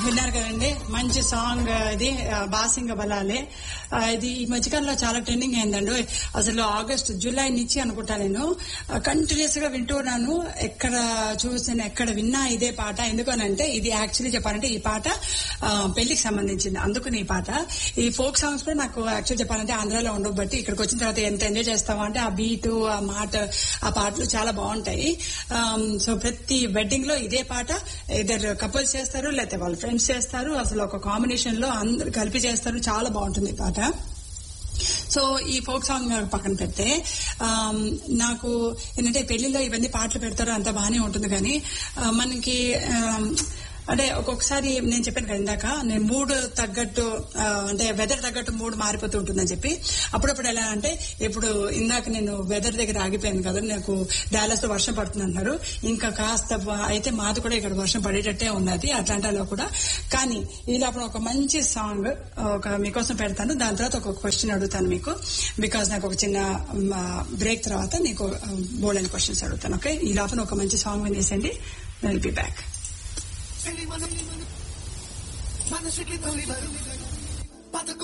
విన్నారు కదండి మంచి సాంగ్ ఇది ఆ, బాసింగ బలాలే ఆ, ఇది ఈ మధ్యకాలంలో చాలా ట్రెండింగ్ అయిందండి అసలు ఆగస్ట్ జూలై నుంచి అనుకుంటా నేను కంటిన్యూస్ గా వింటున్నాను ఎక్కడ చూసిన ఎక్కడ విన్నా ఇదే పాట ఎందుకనంటే ఇది యాక్చువల్లీ చెప్పాలంటే ఈ పాట ఆ, పెళ్లికి సంబంధించింది అందుకని ఈ పాట ఈ ఫోక్ సాంగ్స్ కూడా నాకు యాక్చువల్ చెప్పాలంటే ఆంధ్రాలో ఉండవు బట్టి ఇక్కడికి వచ్చిన తర్వాత ఎంత ఎంజాయ్ చేస్తామో అంటే ఆ బీట్ ఆ మాట ఆ పాటలు చాలా బాగుంటాయి సో ప్రతి వెడ్డింగ్ లో ఇదే పాట ఇద్దరు కపుల్స్ చేస్తారు లేకపోతే వాళ్ళ ఫ్రెండ్స్ చేస్తారు అసలు ఒక కాంబినేషన్ లో అందరు కలిపి చేస్తారు చాలా బాగుంటుంది ఈ పాట సో ఈ ఫోక్ సాంగ్ పక్కన పెడితే ఆమ్, నాకు ఏంటంటే పెళ్లిలో ఇవన్నీ పాటలు పెడతారు అంత బాగానే ఉంటుంది కానీ ఆ, మనకి ఆమ్, అంటే ఒక్కొక్కసారి నేను చెప్పాను కదా ఇందాక నేను మూడు తగ్గట్టు ఆ, అంటే వెదర్ తగ్గట్టు మూడు మారిపోతూ ఉంటుందని చెప్పి అప్పుడప్పుడు ఎలా అంటే ఇప్పుడు ఇందాక నేను వెదర్ దగ్గర ఆగిపోయాను కదా నాకు డాలస్ లో వర్షం పడుతుంది అంటున్నారు ఇంకా కాస్త బ- అయితే మాది కూడా ఇక్కడ వర్షం పడేటట్టే ఉన్నది అట్లాంటాలో కూడా కానీ ఈ లోపల ఒక మంచి సాంగ్ ఒక మీకోసం పెడతాను దాని తర్వాత ఒక క్వశ్చన్ అడుగుతాను మీకు బికాస్ నాకు ఒక చిన్న బ్రేక్ తర్వాత నీకు బోల్డ్ అని క్వశ్చన్స్ అడుగుతాను ఓకే ఈ లోపల ఒక మంచి సాంగ్ వినేసండి విల్ బి బ్యాక్ మనసుకి తొలి బరువు బతుకు